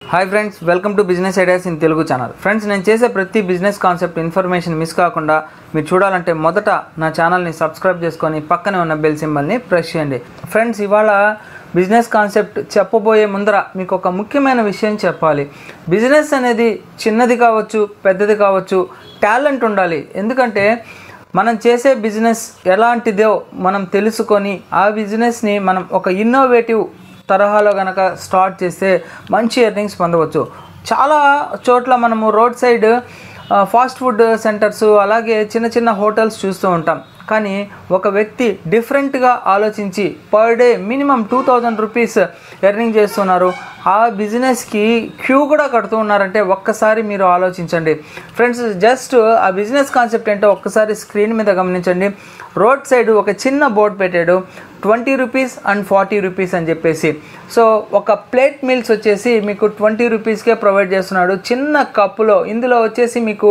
hi friends welcome to business ideas in Telugu channel friends నేను చేసే ప్రతి బిజినెస్ కాన్సెప్ట్ ఇన్ఫర్మేషన్ మిస్ కాకుండా మీరు చూడాలంటే మొదట నా ఛానల్ని సబ్స్క్రైబ్ చేసుకొని పక్కనే ఉన్న బెల్ సింబల్ని ప్రెస్ చేయండి ఫ్రెండ్స్ ఇవాళ బిజినెస్ కాన్సెప్ట్ చెప్పబోయే ముందర మీకు ఒక ముఖ్యమైన విషయం చెప్పాలి బిజినెస్ అనేది చిన్నది కావచ్చు పెద్దది కావచ్చు టాలెంట్ ఉండాలి ఎందుకంటే మనం చేసే బిజినెస్ ఎలాంటిదో మనం తెలుసుకొని ఆ బిజినెస్ని మనం ఒక ఇన్నోవేటివ్ తరహాలో కనుక స్టార్ట్ చేస్తే మంచి ఎర్నింగ్స్ పొందవచ్చు చాలా చోట్ల మనము రోడ్ సైడ్ ఆ, ఫాస్ట్ ఫుడ్ సెంటర్స్ అలాగే చిన్న చిన్న హోటల్స్ చూస్తూ ఉంటాం కానీ ఒక వ్యక్తి డిఫరెంట్గా ఆలోచించి per day minimum two thousand rupees earning చేస్తున్నారు ఆ బిజినెస్కి క్యూ కూడా కడుతూ ఉన్నారంటే ఒక్కసారి మీరు ఆలోచించండి ఫ్రెండ్స్ జస్ట్ ఆ బిజినెస్ కాన్సెప్ట్ ఏంటో ఒక్కసారి స్క్రీన్ మీద గమనించండి రోడ్ సైడ్ ఒక చిన్న బోర్డు పెట్టాడు twenty rupees and forty rupees అని చెప్పేసి సో ఒక ప్లేట్ మీల్స్ వచ్చేసి మీకు ట్వంటీ రూపీస్కే ప్రొవైడ్ చేస్తున్నాడు చిన్న కప్పులో ఇందులో వచ్చేసి మీకు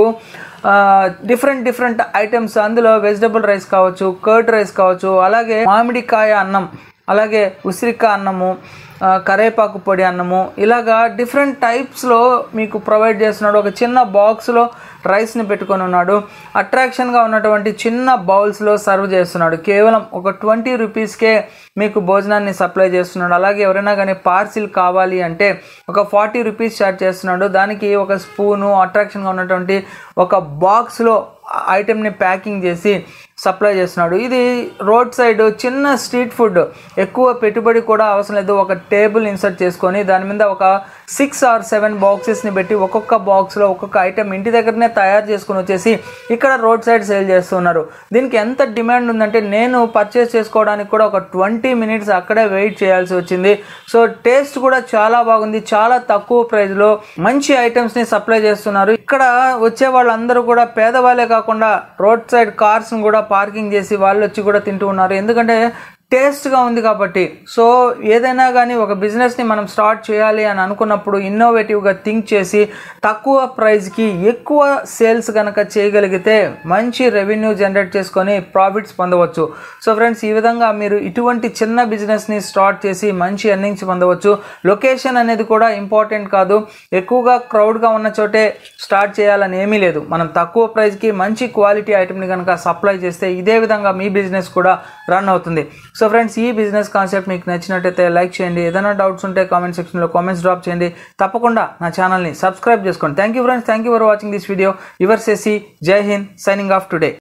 డిఫరెంట్ డిఫరెంట్ ఐటమ్స్ అందులో వెజిటబుల్ రైస్ కావచ్చు కర్డ్ రైస్ కావచ్చు అలాగే మామిడికాయ అన్నం అలాగే ఉసిరికాయ అన్నము ఆ, కరేపాకు పొడి అన్నము ఇలాగా డిఫరెంట్ టైప్స్లో మీకు ప్రొవైడ్ చేస్తున్నాడు ఒక చిన్న బాక్స్లో రైస్ని పెట్టుకొని ఉన్నాడు అట్రాక్షన్గా ఉన్నటువంటి చిన్న బౌల్స్లో సర్వ్ చేస్తున్నాడు కేవలం ఒక ట్వంటీ రూపీస్కే మీకు భోజనాన్ని సప్లై చేస్తున్నాడు అలాగే ఎవరైనా కానీ పార్సిల్ కావాలి అంటే ఒక ఫార్టీ రూపీస్ చార్జ్ చేస్తున్నాడు దానికి ఒక స్పూను అట్రాక్షన్గా ఉన్నటువంటి ఒక బాక్స్లో ఐటెంని ప్యాకింగ్ చేసి సప్లై చేస్తున్నాడు ఇది రోడ్ సైడ్ చిన్న స్ట్రీట్ ఫుడ్ ఎక్కువ పెట్టుబడి కూడా అవసరం లేదు ఒక టేబుల్ ఇన్సర్ట్ చేసుకొని దాని మీద ఒక సిక్స్ ఆర్ సెవెన్ బాక్సెస్ని పెట్టి ఒక్కొక్క బాక్స్లో ఒక్కొక్క ఐటెం ఇంటి దగ్గరనే తయారు చేసుకొని వచ్చేసి ఇక్కడ రోడ్ సైడ్ సేల్ చేస్తున్నారు దీనికి ఎంత డిమాండ్ ఉందంటే నేను పర్చేస్ చేసుకోవడానికి కూడా ఒక ట్వంటీ మినిట్స్ అక్కడే వెయిట్ చేయాల్సి వచ్చింది సో టేస్ట్ కూడా చాలా బాగుంది చాలా తక్కువ ప్రైస్లో మంచి ఐటమ్స్ని సప్లై చేస్తున్నారు ఇక్కడ వచ్చే వాళ్ళందరూ కూడా పేదవాళ్ళే కాకుండా రోడ్ సైడ్ కార్స్ని కూడా పార్కింగ్ చేసి వాళ్ళు వచ్చి కూడా తింటూ ఉన్నారు ఎందుకంటే టేస్ట్గా ఉంది కాబట్టి సో ఏదైనా కానీ ఒక బిజినెస్ని మనం స్టార్ట్ చేయాలి అని అనుకున్నప్పుడు ఇన్నోవేటివ్గా థింక్ చేసి తక్కువ ప్రైస్కి ఎక్కువ సేల్స్ కనుక చేయగలిగితే మంచి రెవెన్యూ జనరేట్ చేసుకొని ప్రాఫిట్స్ పొందవచ్చు సో ఫ్రెండ్స్ ఈ విధంగా మీరు ఇటువంటి చిన్న బిజినెస్ని స్టార్ట్ చేసి మంచి ఎర్నింగ్స్ పొందవచ్చు లొకేషన్ అనేది కూడా ఇంపార్టెంట్ కాదు ఎక్కువగా క్రౌడ్గా ఉన్న చోటే స్టార్ట్ చేయాలని ఏమీ లేదు మనం తక్కువ ప్రైస్కి మంచి క్వాలిటీ ఐటమ్ని కనుక సప్లై చేస్తే ఇదే విధంగా మీ బిజినెస్ కూడా రన్ అవుతుంది సో ఫ్రెండ్స్ ఈ బిజినెస్ కాన్సెప్ట్ మీకు నచ్చినట్టయితే లైక్ చేయండి ఏదైనా డౌట్స్ ఉంటే కామెంట్ సెక్షన్లో కామెంట్స్ డ్రాప్ చేయండి తప్పకుండా నా ఛానల్ని సబ్స్క్రైబ్ చేసుకోండి thank you friends thank you for watching this video your సెసి జై హింద్ సైనింగ్ ఆఫ్ టుడే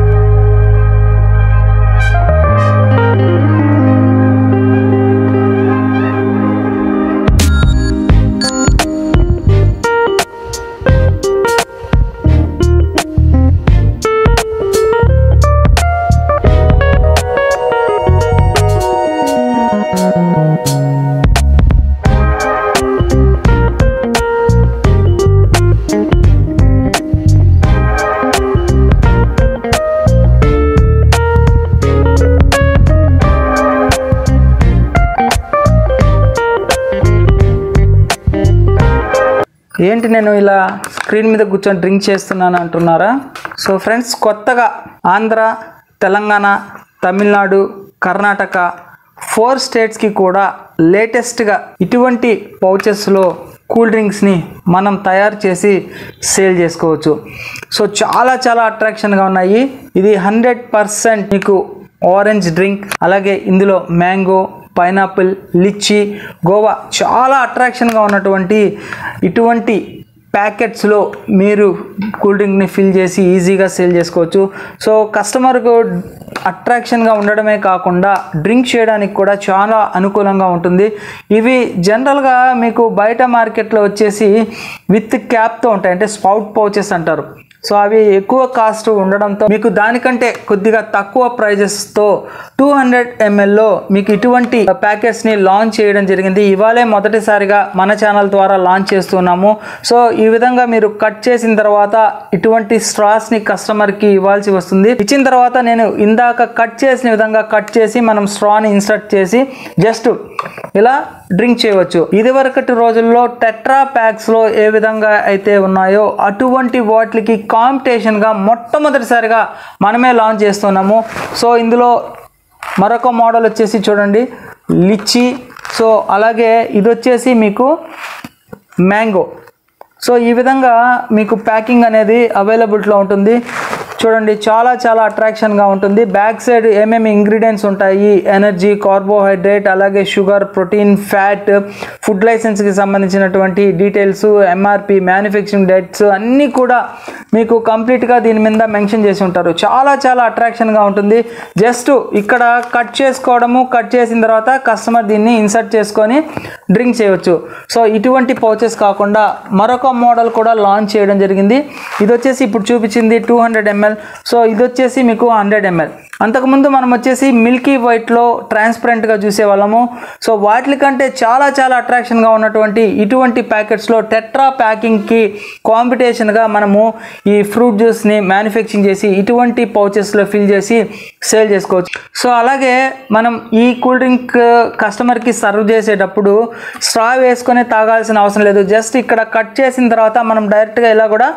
ఏంటి నేను ఇలా స్క్రీన్ మీద కూర్చొని డ్రింక్ చేస్తున్నాను అంటున్నారా సో ఫ్రెండ్స్ కొత్తగా ఆంధ్ర తెలంగాణ తమిళనాడు కర్ణాటక ఫోర్ స్టేట్స్కి కూడా లేటెస్ట్గా ఇటువంటి పౌచెస్లో కూల్ డ్రింక్స్ని మనం తయారు చేసి సేల్ చేసుకోవచ్చు సో చాలా చాలా అట్రాక్షన్గా ఉన్నాయి ఇది హండ్రెడ్ పర్సెంట్ మీకు ఆరెంజ్ డ్రింక్ అలాగే ఇందులో మ్యాంగో పైనాపిల్ లిచ్చి గోవా చాలా అట్రాక్షన్గా ఉన్నటువంటి ఇటువంటి ప్యాకెట్స్లో మీరు కూల్ డ్రింక్ని ఫిల్ చేసి ఈజీగా సేల్ చేసుకోవచ్చు సో కస్టమర్కు అట్రాక్షన్గా ఉండడమే కాకుండా డ్రింక్ చేయడానికి కూడా చాలా అనుకూలంగా ఉంటుంది ఇవి జనరల్గా మీకు బయట మార్కెట్లో వచ్చేసి విత్ క్యాప్తో ఉంటాయి అంటే స్పౌట్ పౌచెస్ అంటారు సో అవి ఎక్కువ కాస్ట్ ఉండడంతో మీకు దానికంటే కొద్దిగా తక్కువ ప్రైజెస్తో టూ హండ్రెడ్ ఎంఎల్లో మీకు ఇటువంటి ప్యాకెట్స్ని లాంచ్ చేయడం జరిగింది ఇవాళే మొదటిసారిగా మన ఛానల్ ద్వారా లాంచ్ చేస్తున్నాము సో ఈ విధంగా మీరు కట్ చేసిన తర్వాత ఇటువంటి స్ట్రాస్ని కస్టమర్కి ఇవ్వాల్సి వస్తుంది ఇచ్చిన తర్వాత నేను ఇందాక కట్ చేసిన విధంగా కట్ చేసి మనం స్ట్రాని ఇన్సర్ట్ చేసి జస్ట్ ఇలా డ్రింక్ చేయవచ్చు ఇదివరకటి రోజుల్లో టెట్రా ప్యాక్స్లో ఏ విధంగా అయితే ఉన్నాయో అటువంటి వాటికి కాంపిటీషన్గా మొట్టమొదటిసారిగా మనమే లాంచ్ చేస్తున్నాము సో ఇందులో మరొక మోడల్ వచ్చేసి చూడండి లిచ్చి సో అలాగే ఇది వచ్చేసి మీకు మ్యాంగో సో ఈ విధంగా మీకు ప్యాకింగ్ అనేది అవైలబిలిటీలో ఉంటుంది చూడండి చాలా చాలా అట్రాక్షన్గా ఉంటుంది బ్యాక్ సైడ్ ఏమేమి ఇంగ్రీడియంట్స్ ఉంటాయి ఎనర్జీ కార్బోహైడ్రేట్ అలాగే షుగర్ ప్రోటీన్ ఫ్యాట్ ఫుడ్ లైసెన్స్కి సంబంధించినటువంటి డీటెయిల్స్ ఎంఆర్పి మ్యానుఫ్యాక్చరింగ్ డేట్స్ అన్నీ కూడా మీకు కంప్లీట్గా దీని మీద మెన్షన్ చేసి ఉంటారు చాలా చాలా అట్రాక్షన్గా ఉంటుంది జస్ట్ ఇక్కడ కట్ చేసుకోవడము కట్ చేసిన తర్వాత కస్టమర్ దీన్ని ఇన్సర్ట్ చేసుకొని డ్రింక్ చేయవచ్చు సో ఇటువంటి పౌచెస్ కాకుండా మరొక మోడల్ కూడా లాంచ్ చేయడం జరిగింది ఇది వచ్చేసి ఇప్పుడు చూపించింది టూ హండ్రెడ్ ఎంఎల్ సో ఇది వచ్చేసి మీకు హండ్రెడ్ ఎంఎల్ అంతకుముందు మనం వచ్చేసి మిల్కీ వైట్లో ట్రాన్స్పరెంట్గా చూసేవాళ్ళము సో వాటి కంటే చాలా చాలా అట్రాక్షన్గా ఉన్నటువంటి ఇటువంటి ప్యాకెట్స్లో టెట్రా ప్యాకింగ్కి కాంపిటీషన్గా మనము ఈ ఫ్రూట్ జ్యూస్ని మ్యానుఫ్యాక్చరింగ్ చేసి ఇటువంటి పౌచెస్లో ఫిల్ చేసి సేల్ చేసుకోవచ్చు సో అలాగే మనం ఈ కూల్ డ్రింక్ కస్టమర్కి సర్వ్ చేసేటప్పుడు స్ట్రా వేసుకొని తాగాల్సిన అవసరం లేదు జస్ట్ ఇక్కడ కట్ చేసిన తర్వాత మనం డైరెక్ట్గా ఇలా కూడా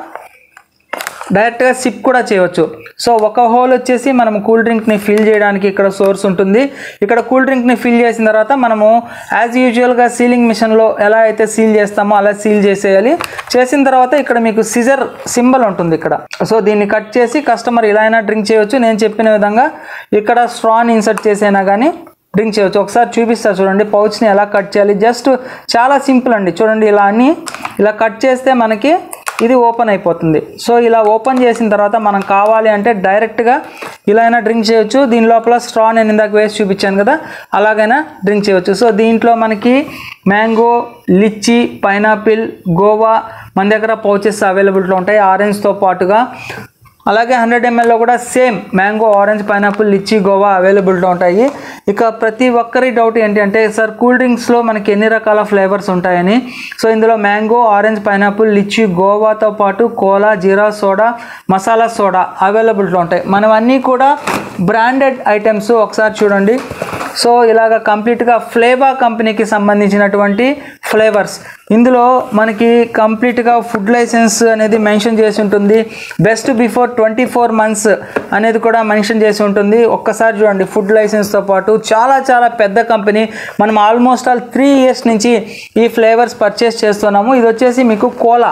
డైరెక్ట్గా సిప్ కూడా చేయవచ్చు సో ఒక హోల్ వచ్చేసి మనం కూల్ డ్రింక్ని ఫిల్ చేయడానికి ఇక్కడ సోర్స్ ఉంటుంది ఇక్కడ కూల్ డ్రింక్ని ఫిల్ చేసిన తర్వాత మనము యాజ్ యూజువల్గా సీలింగ్ మిషన్లో ఎలా అయితే సీల్ చేస్తామో అలా సీల్ చేసేయాలి చేసిన తర్వాత ఇక్కడ మీకు సిజర్ సింబల్ ఉంటుంది ఇక్కడ సో దీన్ని కట్ చేసి కస్టమర్ ఇలా అయినా డ్రింక్ చేయవచ్చు నేను చెప్పిన విధంగా ఇక్కడ స్ట్రాన్ ఇన్సర్ట్ చేసైనా కానీ డ్రింక్ చేయవచ్చు ఒకసారి చూపిస్తా చూడండి పౌచ్ని ఎలా కట్ చేయాలి జస్ట్ చాలా సింపుల్ అండి చూడండి ఇలా అన్ని ఇలా కట్ చేస్తే మనకి ఇది ఓపెన్ అయిపోతుంది సో ఇలా ఓపెన్ చేసిన తర్వాత మనం కావాలి అంటే డైరెక్ట్గా ఇలా అయినా డ్రింక్ చేయొచ్చు దీని లోపల స్ట్రా నేను ఇందాక వేసి చూపించాను కదా అలాగైనా డ్రింక్ చేయొచ్చు సో దీంట్లో మనకి మ్యాంగో లిచ్చి పైనాపిల్ గోవా మన దగ్గర పౌచెస్ అవైలబిలిటీలో ఉంటాయి ఆరెంజ్తో పాటుగా అలాగే హండ్రెడ్ ఎంఎల్లో కూడా same mango orange pineapple litchi guava availability ఉంటాయి ఇక ప్రతి ఒక్కరి డౌట్ ఏంటి అంటే సార్ కూల్ డ్రింక్స్లో మనకి ఎన్ని రకాల ఫ్లేవర్స్ ఉంటాయని సో ఇందులో మ్యాంగో ఆరెంజ్ పైనాపిల్ లిచ్చి గోవాతో పాటు cola jeera soda masala soda అవైలబిలిటీలో ఉంటాయి మనం అన్నీ కూడా బ్రాండెడ్ ఐటమ్స్ ఒకసారి చూడండి సో ఇలాగ కంప్లీట్గా ఫ్లేవా కంపెనీకి సంబంధించినటువంటి ఫ్లేవర్స్ ఇందులో మనకి కంప్లీట్గా ఫుడ్ లైసెన్స్ అనేది మెన్షన్ చేసి ఉంటుంది best before twenty four months అనేది కూడా మెన్షన్ చేసి ఉంటుంది ఒక్కసారి చూడండి ఫుడ్ లైసెన్స్తో పాటు చాలా చాలా పెద్ద కంపెనీ మనం ఆల్మోస్ట్ ఆల్ త్రీ ఇయర్స్ నుంచి ఈ ఫ్లేవర్స్ పర్చేస్ చేస్తున్నాము ఇది వచ్చేసి మీకు కోలా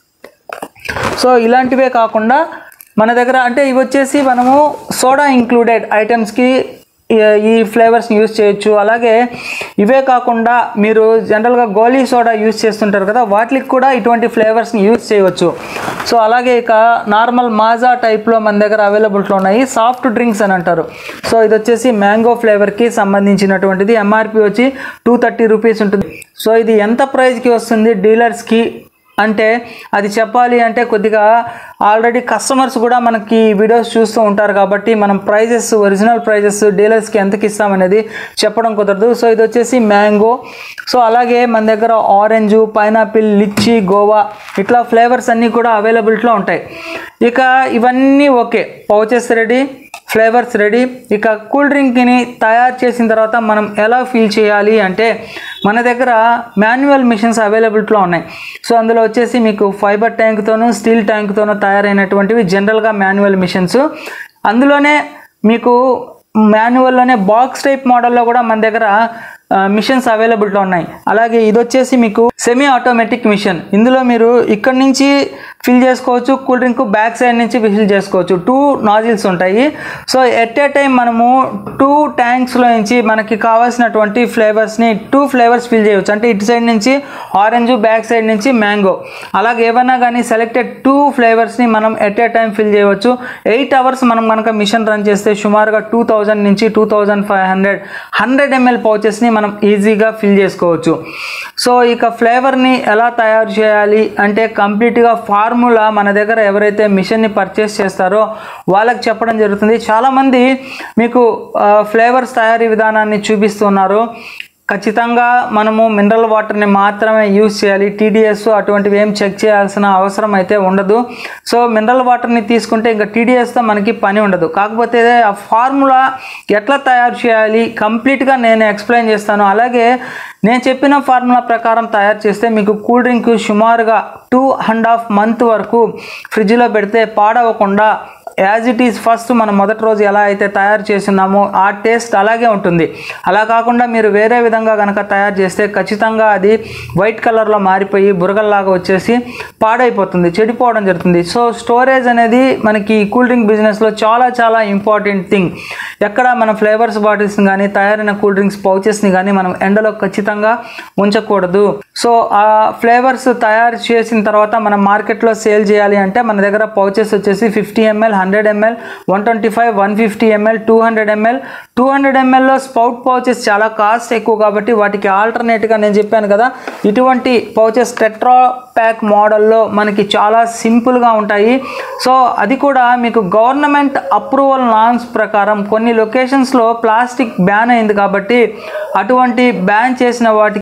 సో ఇలాంటివే కాకుండా మన దగ్గర అంటే ఇవి వచ్చేసి మనము సోడా ఇంక్లూడెడ్ ఐటమ్స్కి ఈ- ఈ ఫ్లేవర్స్ని యూస్ చేయొచ్చు అలాగే ఇవే కాకుండా మీరు జనరల్గా గోలీ సోడా యూస్ చేస్తుంటారు కదా వాటికి కూడా ఇటువంటి ఫ్లేవర్స్ని యూస్ చేయవచ్చు సో అలాగే ఇక నార్మల్ మాజా టైప్లో మన దగ్గర అవైలబిలిటీలో ఉన్నాయి సాఫ్ట్ డ్రింక్స్ అని అంటారు సో ఇది వచ్చేసి మ్యాంగో ఫ్లేవర్కి సంబంధించినటువంటిది ఎంఆర్పి వచ్చి టూ థర్టీ రూపీస్ ఉంటుంది సో ఇది ఎంత ప్రైస్కి వస్తుంది డీలర్స్కి అంటే అది చెప్పాలి అంటే కొద్దిగా ఆల్రెడీ కస్టమర్స్ కూడా మనకి వీడియోస్ చూస్తూ ఉంటారు కాబట్టి మనం ప్రైజెస్ ఒరిజినల్ ప్రైజెస్ డీలర్స్కి ఎంతకి ఇస్తామనేది చెప్పడం కుదరదు సో ఇది వచ్చేసి మ్యాంగో సో అలాగే మన దగ్గర ఆరెంజ్ పైనాపిల్ లిచ్చి గోవా ఇట్లా ఫ్లేవర్స్ అన్నీ కూడా అవైలబిలిటీలో ఉంటాయి ఇక ఇవన్నీ okay pouches ready flavours ready ఇక కూల్ డ్రింక్ని తయారు చేసిన తర్వాత మనం ఎలా ఫీల్ చేయాలి అంటే మన దగ్గర మాన్యువల్ మిషన్స్ అవైలబిలిటీలో ఉన్నాయి సో అందులో వచ్చేసి మీకు ఫైబర్ ట్యాంక్తోనూ స్టీల్ ట్యాంక్తోనూ తయారైనటువంటివి జనరల్గా మాన్యువల్ మిషన్స్ అందులోనే మీకు మాన్యువల్లోనే బాక్స్ టైప్ మోడల్లో కూడా మన దగ్గర మిషన్స్ అవైలబిలిటీలో ఉన్నాయి అలాగే ఇది వచ్చేసి మీకు సెమీ ఆటోమేటిక్ మిషన్ ఇందులో మీరు ఇక్కడ నుంచి ఫిల్ చేసుకోవచ్చు కూల్ డ్రింక్ బ్యాక్ సైడ్ నుంచి ఫిల్ చేసుకోవచ్చు టూ నాజిల్స్ ఉంటాయి సో ఎట్ ఏ టైం మనము టూ ట్యాంక్స్లో నుంచి మనకి కావాల్సినటువంటి ఫ్లేవర్స్ని టూ ఫ్లేవర్స్ ఫిల్ చేయవచ్చు అంటే ఇటు సైడ్ నుంచి ఆరెంజ్ బ్యాక్ సైడ్ నుంచి మ్యాంగో అలాగే ఏవైనా కానీ సెలెక్టెడ్ టూ ఫ్లేవర్స్ని మనం ఎట్ ఏ టైం ఫిల్ చేయవచ్చు ఎయిట్ అవర్స్ మనం కనుక మిషన్ రన్ చేస్తే సుమారుగా టూ థౌజండ్ నుంచి two thousand five hundred hundred ML పౌచెస్ని మనం ఈజీగా ఫిల్ చేసుకోవచ్చు సో ఇక ఫ్లేవర్ని ఎలా తయారు చేయాలి అంటే కంప్లీట్గా ఫార్ములా మన దగ్గర ఎవరైతే మిషన్ని పర్చేస్ చేస్తారో వాళ్ళకి చెప్పడం జరుగుతుంది చాలామంది మీకు ఫ్లేవర్స్ తయారీ విధానాన్ని చూపిస్తున్నారు ఖచ్చితంగా మనము మినరల్ వాటర్ని మాత్రమే యూజ్ చేయాలి టీడీఎస్ అటువంటివి ఏం చెక్ చేయాల్సిన అవసరం అయితే ఉండదు సో మినరల్ వాటర్ని తీసుకుంటే ఇంకా టీడీఎస్తో మనకి పని ఉండదు కాకపోతే ఆ ఫార్ములా ఎట్లా తయారు చేయాలి కంప్లీట్గా నేను ఎక్స్ప్లెయిన్ చేస్తాను అలాగే నేను చెప్పిన ఫార్ములా ప్రకారం తయారు చేస్తే మీకు కూల్ డ్రింక్ సుమారుగా టూ అండ్ హాఫ్ మంత్ వరకు ఫ్రిడ్జ్లో పెడితే పాడవకుండా యాజ్ ఇట్ ఈస్ ఫస్ట్ మనం మొదటి రోజు ఎలా అయితే తయారు చేస్తున్నామో ఆ టేస్ట్ అలాగే ఉంటుంది అలా కాకుండా మీరు వేరే విధంగా కనుక తయారు చేస్తే ఖచ్చితంగా అది వైట్ కలర్లో మారిపోయి బురగల్లాగా వచ్చేసి పాడైపోతుంది చెడిపోవడం జరుగుతుంది సో స్టోరేజ్ అనేది మనకి కూల్ డ్రింక్ బిజినెస్లో చాలా చాలా ఇంపార్టెంట్ థింగ్ ఎక్కడ మన ఫ్లేవర్స్ బాటిల్స్ని కానీ తయారైన కూల్ డ్రింక్స్ పౌచెస్ని కానీ మనం ఎండలో ఖచ్చితంగా ఉంచకూడదు సో ఆ ఫ్లేవర్స్ తయారు చేసిన తర్వాత మనం మార్కెట్లో సేల్ చేయాలి అంటే మన దగ్గర పౌచెస్ వచ్చేసి fifty ML hundred ML one twenty five one fifty ML two hundred ML two hundred ఎంఎల్లో స్పౌట్ పౌచెస్ చాలా కాస్ట్ ఎక్కువ కాబట్టి వాటికి ఆల్టర్నేట్గా నేను చెప్పాను కదా ఇటువంటి పౌచెస్ టెట్రా ప్యాక్ మోడల్లో మనకి చాలా సింపుల్గా ఉంటాయి సో అది కూడా మీకు గవర్నమెంట్ అప్రూవల్ నామ్స్ ప్రకారం కొన్ని లొకేషన్స్లో ప్లాస్టిక్ బ్యాన్ అయింది కాబట్టి అటువంటి బ్యాన్ చేసిన వాటికి